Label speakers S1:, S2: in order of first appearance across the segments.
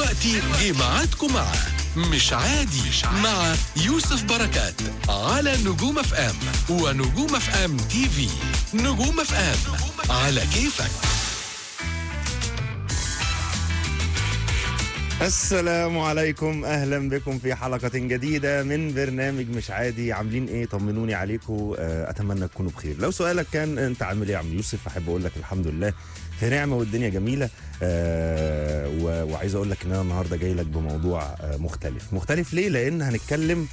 S1: دلوقتي جه ميعادكم مع مش عادي مع يوسف بركات على نجوم اف ام ونجوم اف ام تي في نجوم اف ام على كيفك
S2: السلام عليكم اهلا بكم في حلقه جديده من برنامج مش عادي عاملين ايه طمنوني عليكم آه، اتمنى تكونوا بخير لو سؤالك كان انت عامل ايه يا عم يوسف احب اقول لك الحمد لله في نعمه والدنيا جميله آه، و- وعايز اقول لك ان انا النهارده جاي لك بموضوع آه، مختلف مختلف ليه لان هنتكلم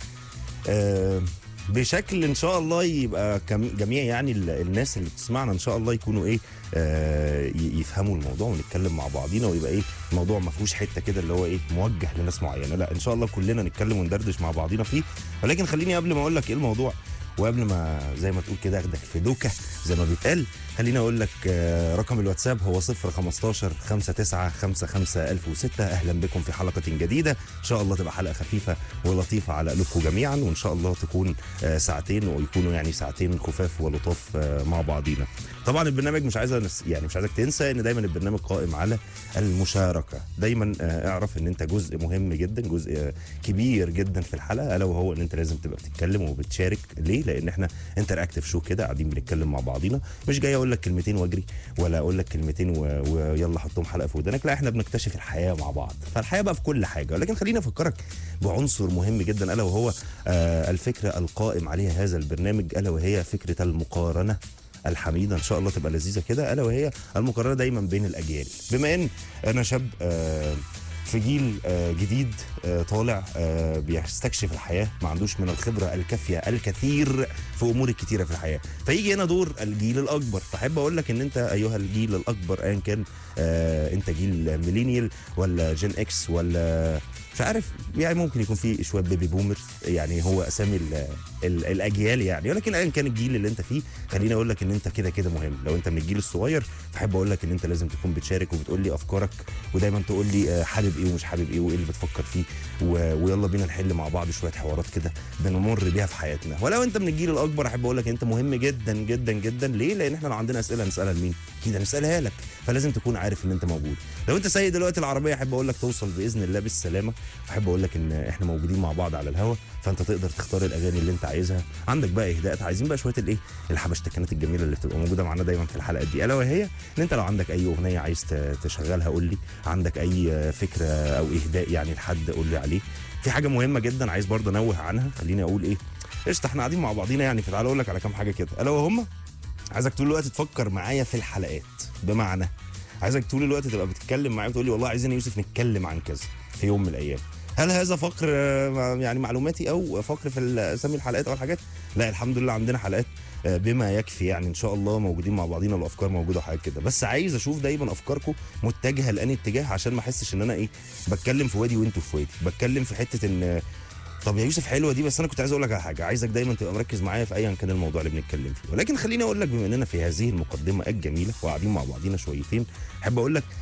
S2: آه، بشكل ان شاء الله يبقى كم- جميع يعني ال- الناس اللي بتسمعنا ان شاء الله يكونوا ايه آه، ي- يفهموا الموضوع ونتكلم مع بعضينا ويبقى ايه الموضوع ما فيهوش حته كده اللي هو ايه موجه لناس معينه لا ان شاء الله كلنا نتكلم وندردش مع بعضينا فيه ولكن خليني قبل ما اقول لك ايه الموضوع وقبل ما زي ما تقول كده اخدك في دوكه زي ما بيتقال خليني اقول لك آه، رقم الواتساب هو 015 59 55 1006 اهلا بكم في حلقه جديده ان شاء الله تبقى حلقه خفيفه ولطيفه على قلوبكم جميعا وان شاء الله تكون آه، ساعتين ويكونوا يعني ساعتين خفاف ولطاف آه، مع بعضينا طبعا البرنامج مش عايز أنس- يعني مش عايزك تنسى ان دايما البرنامج قائم على المشاركه دايما آه، اعرف ان انت جزء مهم جدا جزء آه، كبير جدا في الحلقه الا وهو ان انت لازم تبقى بتتكلم وبتشارك ليه لان احنا انتر اكتف شو كده قاعدين بنتكلم مع بعضينا مش جاي اقول لك كلمتين واجري ولا اقول لك كلمتين و... ويلا حطهم حلقه في ودانك لا احنا بنكتشف الحياه مع بعض فالحياه بقى في كل حاجه ولكن خليني افكرك بعنصر مهم جدا الا وهو آه الفكره القائم عليها هذا البرنامج الا وهي فكره المقارنه الحميده ان شاء الله تبقى لذيذه كده الا وهي المقارنه دايما بين الاجيال بما ان انا شاب آه في جيل آه، جديد آه، طالع آه، بيستكشف الحياه ما عندوش من الخبره الكافيه الكثير في امور كتيره في الحياه فيجي هنا دور الجيل الاكبر فاحب اقول لك ان انت ايها الجيل الاكبر ايا كان آه، انت جيل ميلينيال ولا جين اكس ولا مش عارف يعني ممكن يكون في شويه بيبي بومرز يعني هو اسامي ال ال الاجيال يعني ولكن ايا كان الجيل اللي انت فيه خليني اقول لك ان انت كده كده مهم لو انت من الجيل الصغير فاحب اقول لك ان انت لازم تكون بتشارك وبتقول لي افكارك ودايما تقول لي آه، حابب ايه ومش حابب ايه وايه اللي بتفكر فيه و- ويلا بينا نحل مع بعض شويه حوارات كده بنمر بيها في حياتنا ولو انت من الجيل الاكبر احب اقول لك انت مهم جدا جدا جدا ليه لان احنا لو عندنا اسئله نسالها لمين اكيد هنسالها لك فلازم تكون عارف ان انت موجود لو انت سايق دلوقتي العربيه احب اقول لك توصل باذن الله بالسلامه احب اقول لك ان احنا موجودين مع بعض على الهوا فانت تقدر تختار الاغاني اللي انت عايزها عندك بقى اهداءات عايزين بقى شويه الايه الحبشتكنات الجميله اللي بتبقى موجوده معانا دايما في الحلقات دي الا وهي ان انت لو عندك اي اغنيه عايز ت- تشغلها قول لي عندك اي فكره او اهداء يعني لحد قول لي عليه في حاجه مهمه جدا عايز برضه انوه عنها خليني اقول ايه قشطه احنا قاعدين مع بعضينا يعني فتعالى اقول لك على كام حاجه كده الا وهم عايزك طول الوقت تفكر معايا في الحلقات بمعنى عايزك طول الوقت تبقى بتتكلم معايا وتقول لي والله عايزين يا يوسف نتكلم عن كذا في يوم من الايام هل هذا فقر آه، يعني معلوماتي او فقر في اسامي الحلقات او الحاجات لا الحمد لله عندنا حلقات آه، بما يكفي يعني ان شاء الله موجودين مع بعضينا الافكار موجوده وحاجات كده بس عايز اشوف دايما افكاركم متجهه لاني اتجاه عشان ما احسش ان انا ايه بتكلم في وادي وانتوا في وادي بتكلم في حته ان طب يا يوسف حلوه دي بس انا كنت عايز اقول لك على حاجه عايزك دايما تبقى مركز معايا في ايا كان الموضوع اللي بنتكلم فيه ولكن خليني اقول لك بما اننا في هذه المقدمه الجميله وقاعدين مع بعضينا شويتين احب اقول لك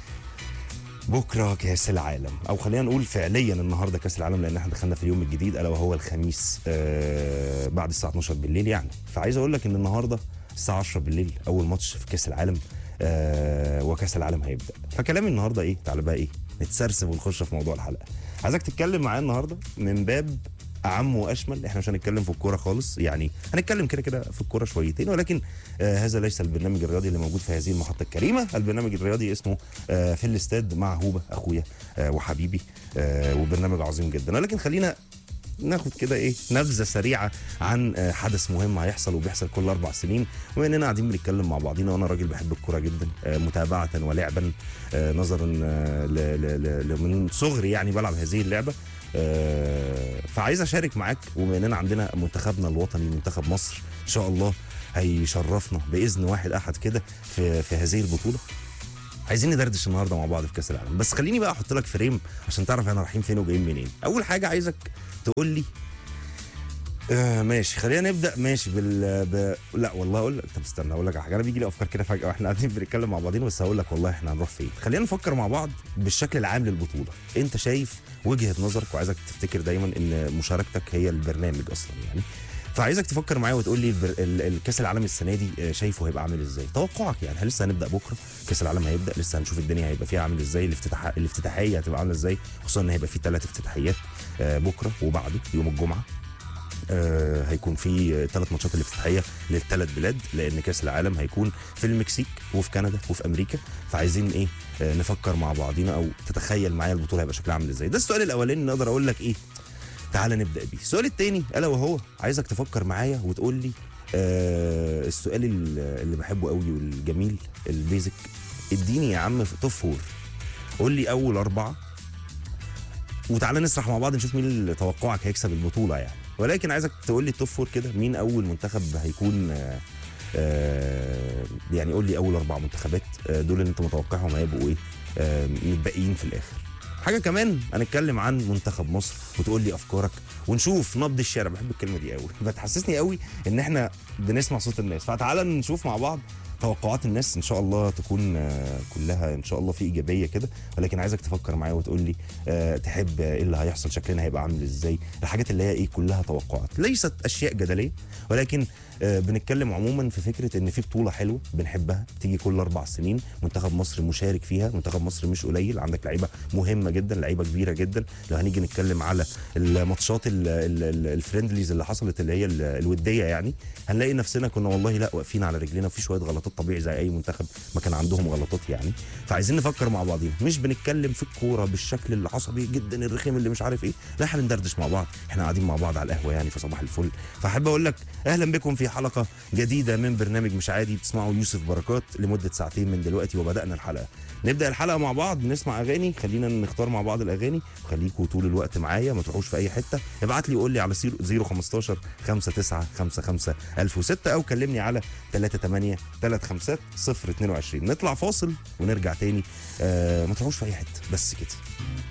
S2: بكره كاس العالم او خلينا نقول فعليا النهارده كاس العالم لان احنا دخلنا في اليوم الجديد الا وهو الخميس آه بعد الساعه 12 بالليل يعني فعايز اقول لك ان النهارده الساعه 10 بالليل اول ماتش في كاس العالم آه وكاس العالم هيبدا فكلامي النهارده ايه تعالى بقى ايه نتسرسب ونخش في موضوع الحلقه عايزك تتكلم معايا النهارده من باب اعم واشمل احنا مش هنتكلم في الكوره خالص يعني هنتكلم كده كده في الكوره شويتين ولكن آه هذا ليس البرنامج الرياضي اللي موجود في هذه المحطه الكريمه البرنامج الرياضي اسمه آه في الاستاد مع هوبه اخويا آه وحبيبي آه وبرنامج عظيم جدا ولكن خلينا ناخد كده ايه نبذه سريعه عن آه، حدث مهم هيحصل وبيحصل كل اربع سنين بما اننا قاعدين بنتكلم مع بعضينا وانا راجل بحب الكوره جدا آه، متابعه ولعبا آه، نظرا آه، ل- ل- ل- ل- من صغري يعني بلعب هذه اللعبه آه، فعايز اشارك معاك وبما اننا عندنا منتخبنا الوطني منتخب مصر ان شاء الله هيشرفنا باذن واحد احد كده في في هذه البطوله عايزين ندردش النهارده مع بعض في كاس العالم بس خليني بقى احط لك فريم عشان تعرف احنا رايحين فين وجايين منين اول حاجه عايزك تقول لي آه ماشي خلينا نبدا ماشي بال ب... لا والله اقول لك طب استنى اقول لك على حاجه انا بيجي لي افكار كده فجاه واحنا قاعدين بنتكلم مع بعضين بس هقول لك والله احنا هنروح فين خلينا نفكر مع بعض بالشكل العام للبطوله انت شايف وجهه نظرك وعايزك تفتكر دايما ان مشاركتك هي البرنامج اصلا يعني فعايزك تفكر معايا وتقول لي البر- ال- الكاس العالم السنه دي آه، شايفه هيبقى عامل ازاي توقعك يعني هل لسه هنبدا بكره كاس العالم هيبدا لسه هنشوف الدنيا هيبقى فيها عامل ازاي الافتتاح الافتتاحيه هتبقى عامله ازاي خصوصا ان هيبقى في ثلاث افتتاحيات آه، بكره وبعده يوم الجمعه آه، هيكون في ثلاث ماتشات الافتتاحيه للثلاث بلاد لان كاس العالم هيكون في المكسيك وفي كندا وفي امريكا فعايزين ايه آه، نفكر مع بعضينا او تتخيل معايا البطوله هيبقى شكلها عامل ازاي ده السؤال الاولاني اللي اقدر اقول لك ايه تعال نبدا بيه السؤال الثاني الا وهو عايزك تفكر معايا وتقول لي آه السؤال ال- اللي بحبه قوي والجميل البيزك اديني يا عم في توب فور قول لي اول اربعه وتعالى نسرح مع بعض نشوف مين اللي توقعك هيكسب البطوله يعني ولكن عايزك تقول لي التوب فور كده مين اول منتخب هيكون آه آه يعني قول لي اول اربع منتخبات آه دول اللي انت متوقعهم هيبقوا ايه آه متبقيين في الاخر حاجه كمان هنتكلم عن منتخب مصر وتقول لي افكارك ونشوف نبض الشارع بحب الكلمه دي قوي بتحسسني قوي ان احنا بنسمع صوت الناس فتعالى نشوف مع بعض توقعات الناس ان شاء الله تكون آه، كلها ان شاء الله في ايجابيه كده ولكن عايزك تفكر معايا وتقول لي آه، تحب ايه اللي هيحصل شكلنا هيبقى عامل ازاي الحاجات اللي هي ايه كلها توقعات ليست اشياء جدليه ولكن آه، بنتكلم عموما في فكره ان في بطوله حلوه بنحبها بتيجي كل اربع سنين منتخب مصر مشارك فيها منتخب مصر مش قليل عندك لعيبه مهمه جدا لعيبه كبيره جدا لو هنيجي نتكلم على الماتشات ال- ال- ال- الفريندليز اللي حصلت اللي هي ال- الوديه يعني هنلاقي نفسنا كنا والله لا واقفين على رجلينا في شويه غلطات طبيعي زي اي منتخب ما كان عندهم غلطات يعني فعايزين نفكر مع بعضينا مش بنتكلم في الكوره بالشكل العصبي جدا الرخيم اللي مش عارف ايه لا احنا بندردش مع بعض احنا قاعدين مع بعض على القهوه يعني فصباح الفل فاحب اقول لك اهلا بكم في حلقه جديده من برنامج مش عادي بتسمعوا يوسف بركات لمده ساعتين من دلوقتي وبدانا الحلقه نبدا الحلقه مع بعض نسمع اغاني خلينا نختار مع بعض الاغاني خليكوا طول الوقت معايا ما تروحوش في اي حته ابعت لي قول لي على 015 59 55 1006 او كلمني على 38 35 022 نطلع فاصل ونرجع تاني آه ما تروحوش في اي حته بس كده